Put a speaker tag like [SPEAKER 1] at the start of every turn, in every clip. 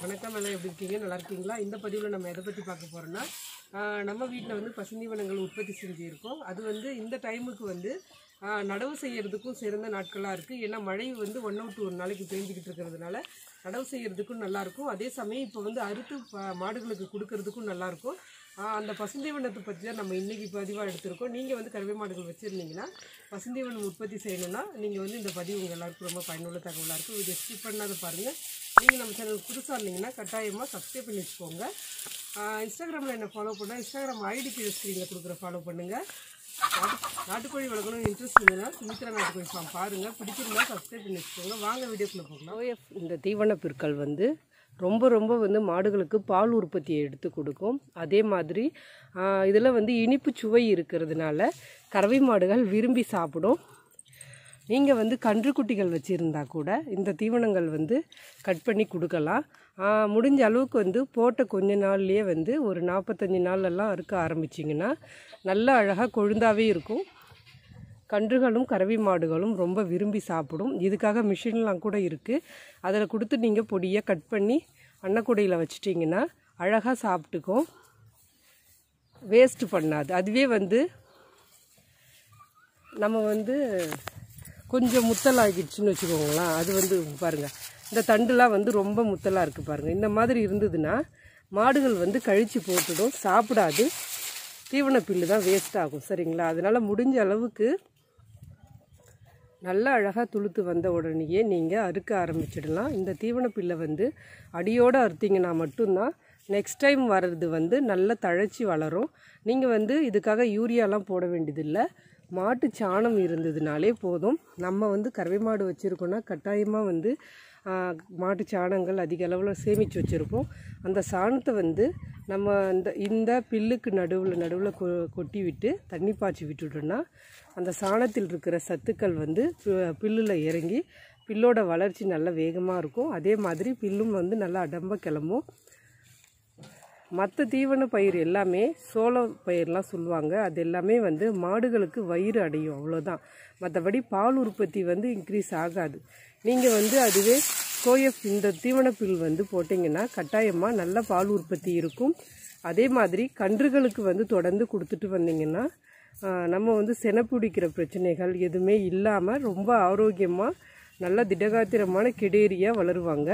[SPEAKER 1] வணக்கம் எல்லாம் எப்படி இருக்கீங்க நல்லா இருக்கீங்களா இந்த பதிவில் நம்ம எதை பற்றி பார்க்க போகிறோம்னா நம்ம வீட்டில் வந்து பசுந்தீவனங்கள் உற்பத்தி செஞ்சுருக்கோம் அது வந்து இந்த டைமுக்கு வந்து ஆஹ், நடவு செய்யறதுக்கும் சிறந்த நாட்களாக இருக்குது ஏன்னா மழை வந்து ஒன் அவுட் ஒரு நாளைக்கு பெஞ்சிக்கிட்டு இருக்கிறதுனால நடவு செய்யறதுக்கும் நல்லாயிருக்கும் அதே சமயம் இப்போ வந்து அறுத்து ப- மாடுகளுக்கு கொடுக்கறதுக்கும் நல்லாயிருக்கும் ஆஹ், அந்த பசுந்தீவனத்தை பற்றி தான் நம்ம இன்றைக்கி பதிவாக எடுத்திருக்கோம் நீங்கள் வந்து கறவை மாடுகள் வச்சுருந்தீங்கன்னா பசுந்தீவனம் உற்பத்தி செய்யணும்னா நீங்கள் வந்து இந்த பதிவு உங்கள் எல்லாருக்கும் ரொம்ப பயனுள்ள தகவலாக இருக்கும் இதை ஸ்கிப் பண்ணாத பாருங்கள் நீங்கள் நம்ம சேனல் புதுசாக இருந்தீங்கன்னா கட்டாயமாக சப்ஸ்கிரைப் பண்ணி வச்சுக்கோங்க இன்ஸ்டாகிராமில் என்ன ஃபாலோ பண்ணால் இன்ஸ்டாகிராம் ஐடி கீழே ஸ்க்ரீனில் கொடுக்குற ஃபாலோ பண்ணுங்கள் நாட்டு நாட்டுக்கோழி வளர்க்கணும்னு இன்ட்ரெஸ்ட் இருந்ததுன்னா சுமித்ரா நாட்டுக்கோழி ஃபார்ம் பாருங்கள் பிடிச்சிருந்தா சப்ஸ்கிரைப் பண்ணி வச்சுக்கோங்க வாங்க வீடியோக்குள்ளே போகலாம் ஓஎஃப் இந்த தீவன பிற்கள் வந்து ரொம்ப ரொம்ப வந்து மாடுகளுக்கு பால் உற்பத்தியை எடுத்து கொடுக்கும் அதே மாதிரி இதில் வந்து இனிப்பு சுவை இருக்கிறதுனால கறவை மாடுகள் விரும்பி சாப்பிடும் நீங்கள் வந்து கன்றுக்குட்டிகள் வச்சுருந்தா கூட இந்த தீவனங்கள் வந்து கட் பண்ணி கொடுக்கலாம் ஆ, முடிஞ்ச அளவுக்கு வந்து போட்ட கொஞ்ச நாள்லேயே வந்து ஒரு நாற்பத்தஞ்சு நாள்லலாம் அறுக்க ஆரம்பிச்சிங்கன்னா நல்ல அழகாக கொழுந்தாவே இருக்கும் கன்றுகளும் கறவை மாடுகளும் ரொம்ப விரும்பி சாப்பிடும் இதுக்காக மிஷின்லாம் கூட இருக்குது அதில் கொடுத்து நீங்கள் பொடியாக கட் பண்ணி அன்னக்கூடையில் வச்சிட்டிங்கன்னா அழகாக சாப்பிட்டுக்கும் வேஸ்ட் பண்ணாது அதுவே வந்து நம்ம வந்து கொஞ்சம் முத்தலாகிடுச்சுன்னு வச்சுக்கோங்களேன் அது வந்து பாருங்கள் இந்த தண்டுலாம் வந்து ரொம்ப முத்தலாக இருக்குது பாருங்கள் இந்த மாதிரி இருந்ததுன்னா மாடுகள் வந்து கழித்து போட்டுடும் சாப்பிடாது தீவன பில்லு தான் வேஸ்ட் ஆகும் சரிங்களா அதனால் முடிஞ்ச அளவுக்கு நல்லா அழகாக துளுத்து வந்த உடனேயே நீங்கள் அறுக்க ஆரம்பிச்சிடலாம் இந்த தீவன பில்லை வந்து அடியோடு அறுத்தீங்கன்னா மட்டும்தான் நெக்ஸ்ட் டைம் வர்றது வந்து நல்லா தழைச்சி வளரும் நீங்கள் வந்து இதுக்காக யூரியாலாம் போட வேண்டியதில்லை மாட்டு சாணம் இருந்ததுனாலே போதும் நம்ம வந்து கறவை மாடு வச்சுருக்கோன்னா கட்டாயமாக வந்து ஆ, மாட்டு சாணங்கள் அதிக அளவில் சேமித்து வச்சுருப்போம் அந்த சாணத்தை வந்து நம்ம இந்த இந்த பில்லுக்கு நடுவில் நடுவில் கொ கொட்டி விட்டு தண்ணி பாய்ச்சி விட்டுட்டோம்னா அந்த சாணத்தில் இருக்கிற சத்துக்கள் வந்து பி- பில்லுல இறங்கி பில்லோட வளர்ச்சி நல்லா வேகமாக இருக்கும் அதே மாதிரி பில்லும் வந்து நல்லா அடம்ப கிளம்பும் மற்ற தீவன பயிர் எல்லாமே சோள பயிர்லாம் சொல்லுவாங்க அது எல்லாமே வந்து மாடுகளுக்கு வயிறு அடையும் அவ்வளோதான் மற்றபடி பால் உற்பத்தி வந்து இன்க்ரீஸ் ஆகாது நீங்கள் வந்து அதுவே கோஎஃப் இந்த தீவன பில் வந்து போட்டிங்கன்னா கட்டாயமாக நல்ல பால் உற்பத்தி இருக்கும் அதே மாதிரி கன்றுகளுக்கு வந்து தொடர்ந்து கொடுத்துட்டு வந்தீங்கன்னா ஆஹ், நம்ம வந்து செனப்பிடிக்கிற பிரச்சனைகள் எதுவுமே இல்லாமல் ரொம்ப ஆரோக்கியமாக நல்ல திடகாத்திரமான கெடேரியாக வளருவாங்க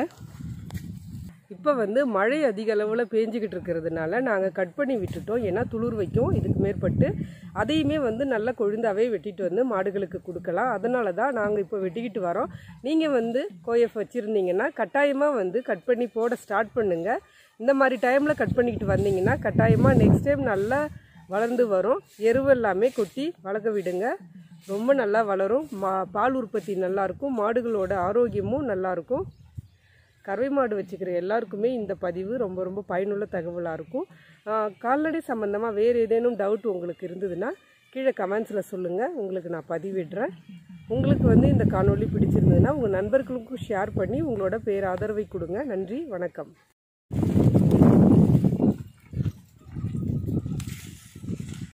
[SPEAKER 1] இப்போ வந்து மழை அதிக அளவில் பேஞ்சிக்கிட்டு இருக்கிறதுனால நாங்கள் கட் பண்ணி விட்டுட்டோம் ஏன்னா துளிர் வைக்கும் இதுக்கு மேற்பட்டு அதையுமே வந்து நல்லா கொழுந்தாவே வெட்டிட்டு வந்து மாடுகளுக்கு கொடுக்கலாம் அதனால தான் நாங்கள் இப்போ வெட்டிக்கிட்டு வரோம் நீங்கள் வந்து கோஎஃப் வச்சுருந்தீங்கன்னா கட்டாயமாக வந்து கட் பண்ணி போட ஸ்டார்ட் பண்ணுங்கள் இந்த மாதிரி டைமில் கட் பண்ணிக்கிட்டு வந்தீங்கன்னா கட்டாயமாக நெக்ஸ்ட் டைம் நல்லா வளர்ந்து வரும் எருவு எல்லாமே கொட்டி வளர்க்க விடுங்க ரொம்ப நல்லா வளரும் மா பால் உற்பத்தி நல்லாயிருக்கும் மாடுகளோட ஆரோக்கியமும் நல்லாயிருக்கும் கறவை மாடு வச்சுக்கிற எல்லாருக்குமே இந்த பதிவு ரொம்ப ரொம்ப பயனுள்ள தகவலாக இருக்கும் ஆஹ் கால்நடை சம்மந்தமாக வேறு ஏதேனும் டவுட் உங்களுக்கு இருந்ததுன்னா கீழே கமெண்ட்ஸில் சொல்லுங்கள் உங்களுக்கு நான் பதிவிடுறேன் உங்களுக்கு வந்து இந்த காணொளி பிடிச்சிருந்ததுன்னா உங்கள் நண்பர்களுக்கும் ஷேர் பண்ணி உங்களோட பேர் ஆதரவை கொடுங்க நன்றி வணக்கம்